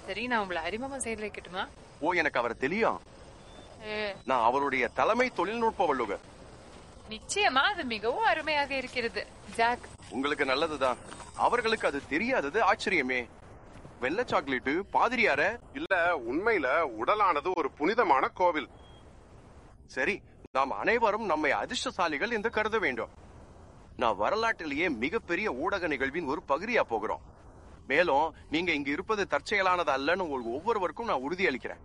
சரி நான் உங்களை அறிமுகம் செய்து வைக்கட்டுமா ஓ எனக்கு அவர் தெரியும் ஏ, நான் அவருடைய தலைமை தொழில்நுட்ப வல்லுவர் நிச்சயமா அது மிகவும் அருமையாக இருக்கிறது ஜாக் உங்களுக்கு நல்லதுதான் அவர்களுக்கு அது தெரியாதது ஆச்சரியமே வெள்ளை சாக்லேட்டு பாதிரியார இல்ல உண்மையில உடலானது ஒரு புனிதமான கோவில் சரி நாம் அனைவரும் நம்மை அதிர்ஷ்டசாலிகள் என்று கருத வேண்டும் நான் வரலாற்றிலேயே மிகப்பெரிய ஊடக நிகழ்வின் ஒரு பகுதியா போகிறோம் மேலும் நீங்க இங்க இருப்பது தற்செயலானது அல்லன்னு உங்களுக்கு ஒவ்வொருவருக்கும் நான் உறுதியளிக்கிறேன்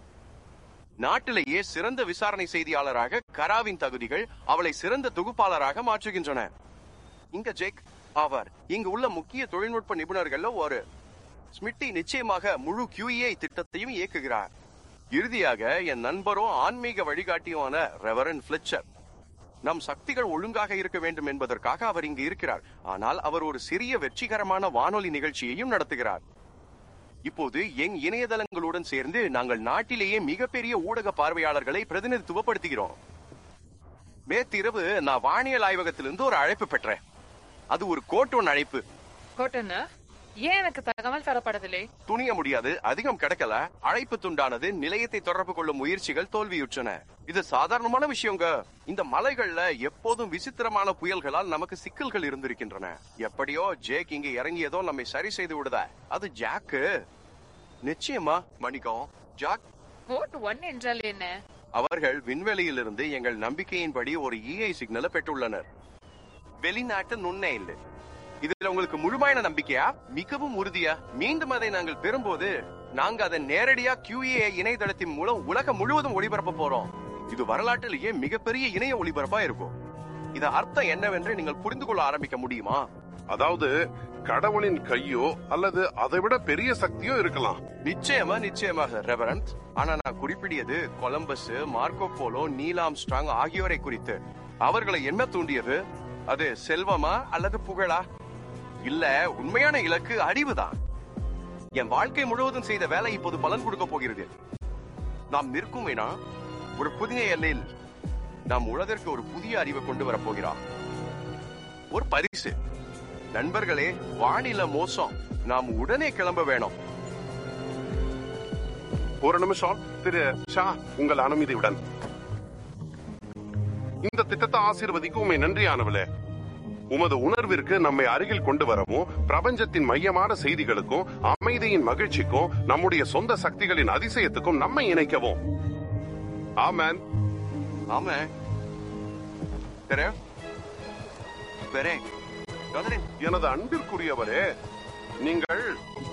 நாட்டிலேயே சிறந்த விசாரணை செய்தியாளராக கராவின் தகுதிகள் அவளை சிறந்த தொகுப்பாளராக மாற்றுகின்றன இங்க ஜேக் ஆவார் இங்கு உள்ள முக்கிய தொழில்நுட்ப நிபுணர்கள்ல ஒரு ஸ்மிட்டி நிச்சயமாக முழு QEI திட்டத்தையும் இயக்குகிறார் இறுதியாக என் நண்பரும் ஆன்மீக வழிகாட்டியுமான ரெவரன் ஃபிளிச்சர் நம் சக்திகள் ஒழுங்காக இருக்க வேண்டும் என்பதற்காக அவர் இங்கு இருக்கிறார் ஆனால் அவர் ஒரு சிறிய வெற்றிகரமான வானொலி நிகழ்ச்சியையும் நடத்துகிறார் இப்போது எங் இணையதளங்களுடன் சேர்ந்து நாங்கள் நாட்டிலேயே மிகப்பெரிய ஊடக பார்வையாளர்களை பிரதிநிதித்துவப்படுத்துகிறோம் நேத்திரவு நான் வானியல் ஆய்வகத்திலிருந்து ஒரு அழைப்பு பெற்றேன் அது ஒரு கோட்டோன் அழைப்பு கோட்டன்னு ஏன் எனக்கு தகவல் தரப்படவில்லை துணிய முடியாது அதிகம் கிடைக்கல அழைப்பு துண்டானது நிலையத்தை தொடர்பு கொள்ளும் முயற்சிகள் தோல்வியுற்றன இது சாதாரணமான விஷயங்க இந்த மலைகள்ல எப்போதும் விசித்திரமான புயல்களால் நமக்கு சிக்கல்கள் இருந்திருக்கின்றன எப்படியோ ஜேக் இங்க இறங்கியதோ நம்மை சரி செய்து விடுத அது ஜாக்கு நிச்சயமா மணிக்கம் ஜாக் கோட் ஒன் என்றால் என்ன அவர்கள் விண்வெளியிலிருந்து எங்கள் நம்பிக்கையின்படி ஒரு இஐ சிக்னலை பெற்றுள்ளனர் வெளிநாட்டு நுண்ணே இல்லை இதுல உங்களுக்கு முழுமையான நம்பிக்கையா மிகவும் உறுதியா மீண்டும் அதை நாங்கள் பெறும்போது நாங்க அதை நேரடியா QEA இணையதளத்தின் மூலம் உலகம் முழுவதும் ஒளிபரப்ப போறோம் இது வரலாற்றிலேயே மிகப்பெரிய இணைய ஒளிபரப்பா இருக்கும் இது அர்த்தம் என்னவென்று நீங்கள் புரிந்து கொள்ள ஆரம்பிக்க முடியுமா அதாவது கடவுளின் கையோ அல்லது அதை விட பெரிய சக்தியோ இருக்கலாம் நிச்சயமா நிச்சயமாக ரெவரண்ட் ஆனா நான் குறிப்பிடியது Columbus Marco Polo Neil Armstrong ஆகியோரை குறித்து அவர்களை என்ன தூண்டியது அது செல்வமா அல்லது புகழா இல்ல உண்மையான இலக்கு அறிவுதான் என் வாழ்க்கை முழுவதும் செய்த வேலை இப்போது பலன் கொடுக்க போகிறது நாம் நிற்கும் வேணா ஒரு புதிய எல்லையில் நாம் உலகிற்கு ஒரு புதிய அறிவை கொண்டு வரப் போகிறோம் ஒரு பரிசு நண்பர்களே வானிலை மோசம் நாம் உடனே கிளம்ப வேணும் ஒரு நிமிஷம் திரு ஷா உங்கள் அனுமதியுடன் இந்த திட்டத்தை ஆசீர்வதிக்க உண்மை நன்றியானவளே உமது உணர்விற்கு நம்மை அருகில் கொண்டு வரவும் பிரபஞ்சத்தின் மையமான செய்திகளுக்கும் அமைதியின் மகிழ்ச்சிக்கும் நம்முடைய சொந்த சக்திகளின் அதிசயத்துக்கும் நம்மை இணைக்கவும் ஆமேன் ஆமா தெரே பெரே கதரின் எனது அன்பிற்குரியவரே நீங்கள்